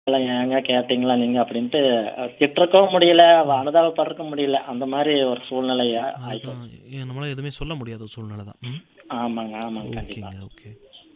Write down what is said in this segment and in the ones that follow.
இல்ல ஏங்க கேட்டீங்களா நீங்க அப்படின்ட்டு திட்டுறக்கவும் முடியல அனுதாபப்படுறக்கும் முடியல அந்த மாதிரி ஒரு சூழ்நிலை ஆயிப்போச்சு அதுதான் ஏ, நம்மளால எதுவுமே சொல்ல முடியாத ஒரு சூழ்நிலை தான் ம் ஆமாங்க ஆமாங்க கண்டிப்பா ஓகேங்க ஓகே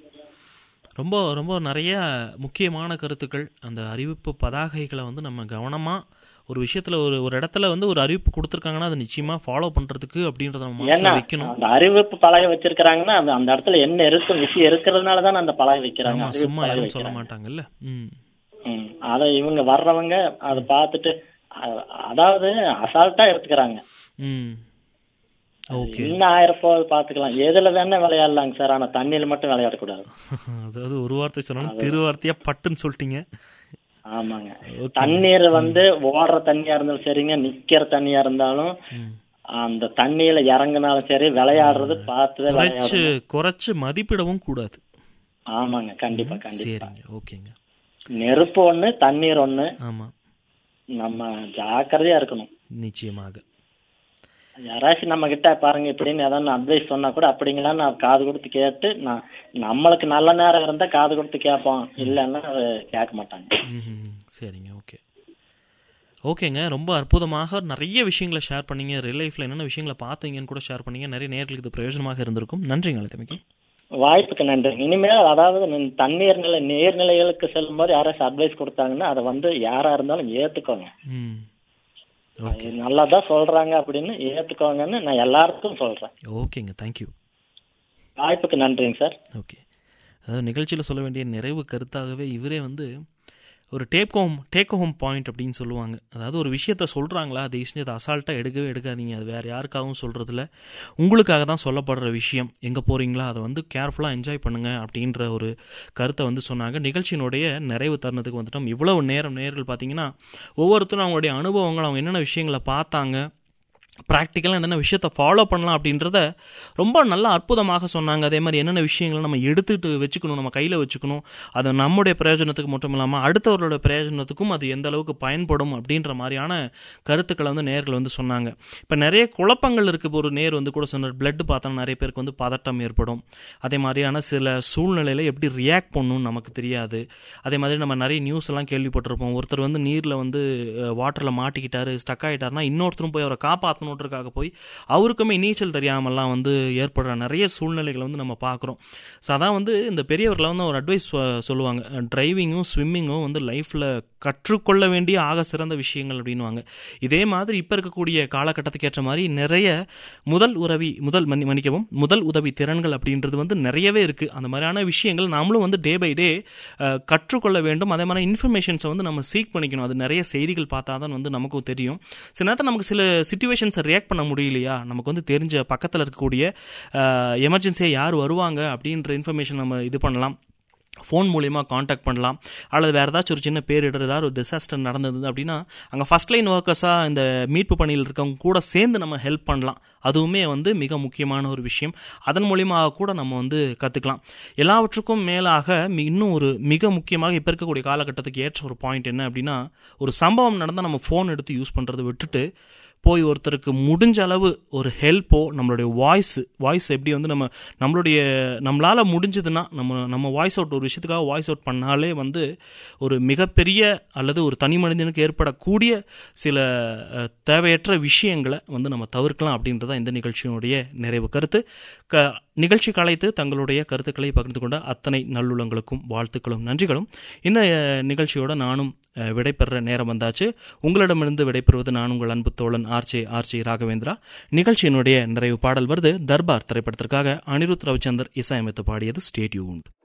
ரொம்ப ரொம்ப நிறைய முக்கியமான கருத்துக்கள் அந்த அறிவிப்பு பதாகைகளை வந்து நம்ம கவனமாக ஒரு விஷயத்தில் ஒரு ஒரு இடத்துல வந்து ஒரு அறிவிப்பு கொடுத்துருக்காங்கன்னா அதை நிச்சயமாக ஃபாலோ பண்ணுறதுக்கு அப்படின்றத நம்ம ஏன்னா மனசில் வைக்கணும் அந்த அறிவிப்பு பலகை வச்சிருக்கிறாங்கன்னா அது அந்த இடத்துல என்ன இருக்கும் விஷயம் இருக்கிறதுனால தான் அந்த பலகை வைக்கிறாங்க ஆமாம் அறிவிப்பு சும்மா பலகை எதுவும் சொல்ல வைக்கிறாங்க மாட்டாங்கல்ல ம் ம் அதை இவங்க வர்றவங்க அதை பார்த்துட்டு அ- அதாவது அசால்ட்டா எடுத்துக்கிறாங்க ம் ஓகே இன்னும் ஆயிரம் போது பார்த்துக்கலாம் எதுல வேணா விளையாடலாங்க சார் ஆனா தண்ணியில மட்டும் விளையாடக்கூடாது அதாவது ஒரு வார்த்தை சொன்னாலும் திரு வார்த்தையாக பட்டுன்னு சொல்லிட்டீங்க ஆமாங்க ஓகே தண்ணீர் வந்து ஓடுற தண்ணியா இருந்தாலும் சரிங்க நிக்கிற தண்ணியா இருந்தாலும் ம் அந்த தண்ணியில இறங்குனாலும் சரி விளையாடுறது பார்த்து குறைச்சு விளையாடணும் குறைச்சு மதிப்பிடவும் கூடாது ஆமாங்க கண்டிப்பா கண்டிப்பா சரிங்க ஓகேங்க நெருப்பு ஒண்ணு தண்ணீர் ஒண்ணு ஆமாம் நம்ம ஜாக்கிரதையா இருக்கணும் நிச்சயமாக யாராச்சும் நம்ம கிட்ட பாருங்க இப்படின்னு ஏதாவது அட்வைஸ் சொன்னா கூட அப்படிங்களா நான் காது கொடுத்து கேட்டு நான் நம்மளுக்கு நல்ல நேரம் இருந்தா காது கொடுத்து கேட்போம் இல்லைன்னா அது கேட்க மாட்டாங்க ம் சரிங்க ஓகே ஓகேங்க ரொம்ப அற்புதமாக நிறைய விஷயங்களை ஷேர் பண்ணீங்க ரியல் லைஃப்பில் என்னென்ன விஷயங்களை பார்த்தீங்கன்னு கூட ஷேர் பண்ணீங்க நிறைய நேர்களுக்கு இது பிரயோஜனமாக இருந்திருக்கும் நன்றிங்க அழைத்தமைக்கு வாய்ப்புக்கு நன்றி இனிமேல் அதாவது நீ தண்ணீர் நிலை நீர்நிலைகளுக்கு செல்லும்போது யாராச்சும் அட்வைஸ் கொடுத்தாங்கன்னா அதை வந்து யாரா இருந்தாலும் ஏத்துக்கோங்க ம் ஓகே அது நல்லதா சொல்றாங்க அப்படின்னு ஏத்துக்கோங்கன்னு நான் எல்லாருக்கும் சொல்றேன் ஓகேங்க தேங்க்யூ வாய்ப்புக்கு நன்றிங்க சார் ஓகே அதாவது நிகழ்ச்சியில் சொல்ல வேண்டிய நிறைவு கருத்தாகவே இவரே வந்து ஒரு take home take home point அப்படின்னு சொல்லுவாங்க அதாவது ஒரு விஷயத்த சொல்கிறாங்களா அதை விஷயத்தை அசால்ட்டாக எடுக்கவே எடுக்காதீங்க அது வேறு யாருக்காகவும் சொல்கிறதில்ல உங்களுக்காக தான் சொல்லப்படுற விஷயம் எங்கே போகிறீங்களா அதை வந்து கேர்ஃபுல்லாக என்ஜாய் பண்ணுங்க அப்படின்ற ஒரு கருத்தை வந்து சொன்னாங்க நிகழ்ச்சியினுடைய நிறைவு தருணத்துக்கு வந்துட்டோம் இவ்வளவு நேரம் நேர்கள் பார்த்தீங்கன்னா ஒவ்வொருத்தரும் அவங்களுடைய அனுபவங்கள் அவங்க என்னென்ன விஷயங்களை பார்த்தாங்க ப்ராக்டிக்கலாக என்னென்ன விஷயத்தை ஃபாலோ பண்ணலாம் அப்படின்றத ரொம்ப நல்லா அற்புதமாக சொன்னாங்க அதே மாதிரி என்னென்ன விஷயங்களை நம்ம எடுத்துட்டு வச்சுக்கணும் நம்ம கையில் வச்சுக்கணும் அது நம்முடைய பிரயோஜனத்துக்கு மட்டும் இல்லாமல் அடுத்தவர்களோட பிரயோஜனத்துக்கும் அது எந்த அளவுக்கு பயன்படும் அப்படின்ற மாதிரியான கருத்துக்களை வந்து நேர்கள் வந்து சொன்னாங்க இப்போ நிறைய குழப்பங்கள் இருக்குது இப்போ ஒரு நேர் வந்து கூட சொன்னார் பிளட் பார்த்தோன்னா நிறைய பேருக்கு வந்து பதட்டம் ஏற்படும் அதே மாதிரியான சில சூழ்நிலையில் எப்படி ரியாக்ட் பண்ணணும்னு நமக்கு தெரியாது அதே மாதிரி நம்ம நிறைய நியூஸ் எல்லாம் கேள்விப்பட்டிருப்போம் ஒருத்தர் வந்து நீரில் வந்து வாட்டரில் மாட்டிக்கிட்டாரு ஸ்டக் ஆகிட்டாருன்னா இன்னொருத்தரும் போய் அவரை காப்பாற்றணுன்றதுக்காக போய் அவருக்குமே நீச்சல் தெரியாமல்லாம் வந்து ஏற்படுற நிறைய சூழ்நிலைகளை வந்து நம்ம பார்க்குறோம் ஸோ அதான் வந்து இந்த பெரியவர்களை வந்து ஒரு அட்வைஸ் சொல்லுவாங்க டிரைவிங்கும் ஸ்விம்மிங்கும் வந்து லைஃப்பில் கற்றுக்கொள்ள வேண்டிய ஆக சிறந்த விஷயங்கள் அப்படின்வாங்க இதே மாதிரி இப்போ இருக்கக்கூடிய காலகட்டத்துக்கு ஏற்ற மாதிரி நிறைய முதல் உதவி முதல் மன்னி மன்னிக்கவும் முதல் உதவி திறன்கள் அப்படின்றது வந்து நிறையவே இருக்குது அந்த மாதிரியான விஷயங்கள் நாமளும் வந்து டே பை டே கற்றுக்கொள்ள வேண்டும் அதே மாதிரி இன்ஃபர்மேஷன்ஸை வந்து நம்ம சீக் பண்ணிக்கணும் அது நிறைய செய்திகள் பார்த்தா தான் வந்து நமக்கும் தெரியும் சில நேரத்தில் நமக்கு சில சுச்சுவேஷன்ஸை ரியாக்ட் பண்ண முடியலையா நமக்கு வந்து தெரிஞ்ச பக்கத்தில் இருக்கக்கூடிய எமர்ஜென்சியாக யார் வருவாங்க அப்படின்ற இன்ஃபர்மேஷன் நம்ம இது பண்ணலாம் ஃபோன் மூலிமா காண்டாக்ட் பண்ணலாம் அல்லது வேறு ஏதாச்சும் ஒரு சின்ன பேரிடர் ஏதாவது ஒரு டிசாஸ்டர் நடந்தது அப்படின்னா அங்கே ஃபஸ்ட் லைன் ஒர்க்கர்ஸாக இந்த மீட்பு பணியில் இருக்கவங்க கூட சேர்ந்து நம்ம ஹெல்ப் பண்ணலாம் அதுவுமே வந்து மிக முக்கியமான ஒரு விஷயம் அதன் மூலியமாக கூட நம்ம வந்து கற்றுக்கலாம் எல்லாவற்றுக்கும் மேலாக மி- இன்னும் ஒரு மிக முக்கியமாக இப்போ இருக்கக்கூடிய காலகட்டத்துக்கு ஏற்ற ஒரு பாயிண்ட் என்ன அப்படின்னா ஒரு சம்பவம் நடந்தால் நம்ம ஃபோன் எடுத்து யூஸ் பண்ணுறதை விட்டுட்டு போய் ஒருத்தருக்கு முடிஞ்ச அளவு ஒரு ஹெல்ப்போ நம்மளுடைய வாய்ஸ் வாய்ஸ் எப்படி வந்து நம்ம நம்மளுடைய நம்மளால் முடிஞ்சதுன்னா நம்ம நம்ம வாய்ஸ் அவுட் ஒரு விஷயத்துக்காக வாய்ஸ் அவுட் பண்ணாலே வந்து ஒரு மிகப்பெரிய அல்லது ஒரு தனி மனிதனுக்கு ஏற்படக்கூடிய சில அஹ், தேவையற்ற விஷயங்களை வந்து நம்ம தவிர்க்கலாம் அப்படின்றத இந்த நிகழ்ச்சியினுடைய நிறைவு கருத்து க நிகழ்ச்சி கலைத்து தங்களுடைய கருத்துக்களை பகிர்ந்து கொண்ட அத்தனை நல்லுள்ளங்களுக்கும் வாழ்த்துக்களும் நன்றிகளும் இந்த அஹ், நிகழ்ச்சியோட நானும் அஹ், விடைபெற நேரம் வந்தாச்சு உங்களிடமிருந்து விடைபெறுவது நான் உங்கள் அன்பு தோழன் ஆர்ஜே ஆர்ஜே ராகவேந்திரா நிகழ்ச்சியினுடைய நிறைவு பாடல் வருது தர்பார் திரைப்படத்திற்காக அனிருத் ரவிச்சந்தர் இசையமைத்து பாடியது ஸ்டேட்யூன்